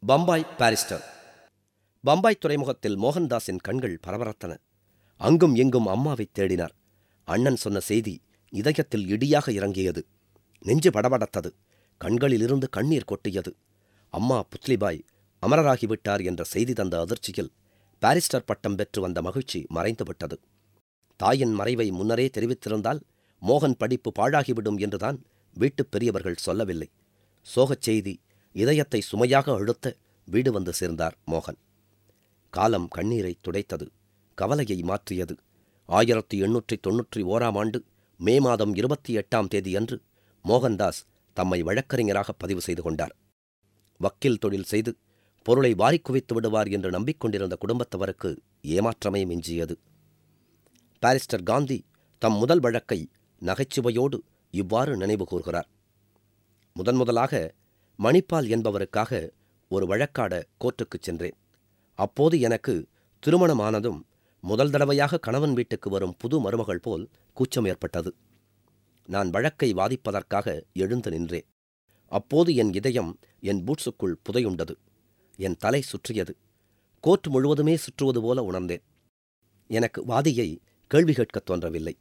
Bombay barrister Bombay துறைமுகத்தில் மோகன்தாஸின் கண்கள் பரபரத்தன அங்கும் எங்கும் அம்மாவைத் தேடினார் அண்ணன் சொன்ன செய்தி இதயத்தில் இடியாக இறங்கியது நெஞ்சு படபடத்தது கண்களிலிருந்து கண்ணீர் கொட்டியது அம்மா புத்லிபாய் அமரராகிவிட்டார் என்ற செய்தி தந்த அதிர்ச்சியில் பாரிஸ்டர் பட்டம் பெற்று வந்த மகிழ்ச்சி மறைந்துவிட்டது தாயின் மறைவை முன்னரே தெரிவித்திருந்தால் மோகன் படிப்பு பாழாகிவிடும் என்றுதான் வீட்டுப் பெரியவர்கள் சொல்லவில்லை சோகச் செய்தி இதயத்தை சுமையாக அழுத்த வீடு வந்து சேர்ந்தார் மோகன் காலம் கண்ணீரை துடைத்தது கவலையை மாற்றியது ஆயிரத்தி எண்ணூற்றி தொன்னூற்றி ஓராம் ஆண்டு மே மாதம் இருபத்தி எட்டாம் தேதியன்று மோகன்தாஸ் தம்மை வழக்கறிஞராக பதிவு செய்து கொண்டார் வக்கீல் தொழில் செய்து பொருளை வாரிக் குவித்து விடுவார் என்று நம்பிக்கொண்டிருந்த குடும்பத்தவருக்கு ஏமாற்றமே மிஞ்சியது பாரிஸ்டர் காந்தி தம் முதல் வழக்கை நகைச்சுவையோடு இவ்வாறு நினைவு கூர்கிறார் முதன் முதலாக மணிப்பால் என்பவருக்காக ஒரு வழக்காட கோர்ட்டுக்குச் சென்றேன் அப்போது எனக்கு திருமணமானதும் முதல் தடவையாக கணவன் வீட்டுக்கு வரும் புது மருமகள் போல் கூச்சம் ஏற்பட்டது நான் வழக்கை வாதிப்பதற்காக எழுந்து நின்றேன் அப்போது என் இதயம் என் பூட்ஸுக்குள் புதையுண்டது என் தலை சுற்றியது கோர்ட் முழுவதுமே சுற்றுவது போல உணர்ந்தேன் எனக்கு வாதியை கேள்வி கேட்கத் தோன்றவில்லை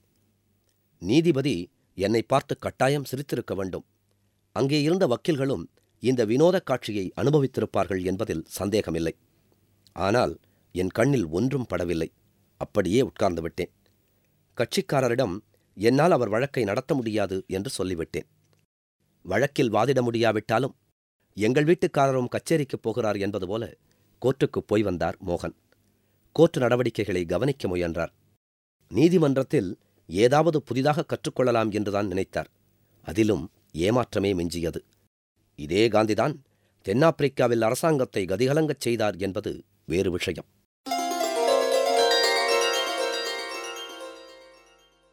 நீதிபதி என்னை பார்த்து கட்டாயம் சிரித்திருக்க வேண்டும் அங்கே இருந்த வக்கீல்களும் இந்த வினோதக் காட்சியை அனுபவித்திருப்பார்கள் என்பதில் சந்தேகமில்லை ஆனால் என் கண்ணில் ஒன்றும் படவில்லை அப்படியே உட்கார்ந்து விட்டேன் கட்சிக்காரரிடம் என்னால் அவர் வழக்கை நடத்த முடியாது என்று சொல்லிவிட்டேன் வழக்கில் வாதிட முடியாவிட்டாலும் எங்கள் வீட்டுக்காரரும் கச்சேரிக்குப் போகிறார் என்பது போல கோர்ட்டுக்குப் போய் வந்தார் மோகன் கோர்ட்டு நடவடிக்கைகளை கவனிக்க முயன்றார் நீதிமன்றத்தில் ஏதாவது புதிதாக கற்றுக்கொள்ளலாம் என்றுதான் நினைத்தார் அதிலும் ஏமாற்றமே மிஞ்சியது இதே காந்திதான் தென்னாப்பிரிக்காவில் அரசாங்கத்தை கதிகலங்கச் செய்தார் என்பது வேறு விஷயம்